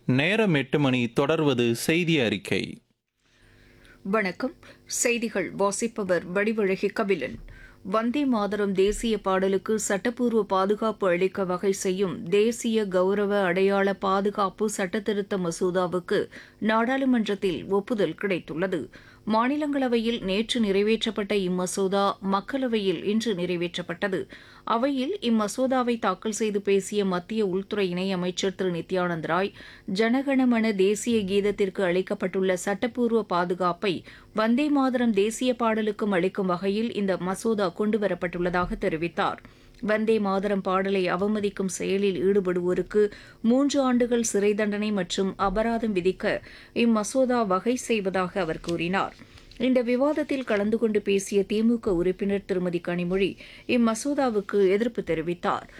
நேரம் எட்டு மணி தொடர்வது செய்தி அறிக்கை வணக்கம் செய்திகள் வாசிப்பவர் வடிவழகி கபிலன் வந்தே மாதரம் தேசிய பாடலுக்கு சட்டப்பூர்வ பாதுகாப்பு அளிக்க வகை செய்யும் தேசிய கௌரவ அடையாள பாதுகாப்பு சட்டத்திருத்த மசோதாவுக்கு நாடாளுமன்றத்தில் ஒப்புதல் கிடைத்துள்ளது மாநிலங்களவையில் நேற்று நிறைவேற்றப்பட்ட இம்மசோதா மக்களவையில் இன்று நிறைவேற்றப்பட்டது அவையில் இம்மசோதாவை தாக்கல் செய்து பேசிய மத்திய உள்துறை இணையமைச்சர் திரு நித்யானந்த் ராய் ஜனகணமன தேசிய கீதத்திற்கு அளிக்கப்பட்டுள்ள சட்டப்பூர்வ பாதுகாப்பை வந்தே மாதரம் தேசிய பாடலுக்கும் அளிக்கும் வகையில் இந்த மசோதா கொண்டுவரப்பட்டுள்ளதாக தெரிவித்தார் வந்தே மாதரம் பாடலை அவமதிக்கும் செயலில் ஈடுபடுவோருக்கு மூன்று ஆண்டுகள் சிறை தண்டனை மற்றும் அபராதம் விதிக்க இம்மசோதா வகை செய்வதாக அவர் கூறினார் இந்த விவாதத்தில் கலந்து கொண்டு பேசிய திமுக உறுப்பினர் திருமதி கனிமொழி இம்மசோதாவுக்கு எதிர்ப்பு தெரிவித்தார்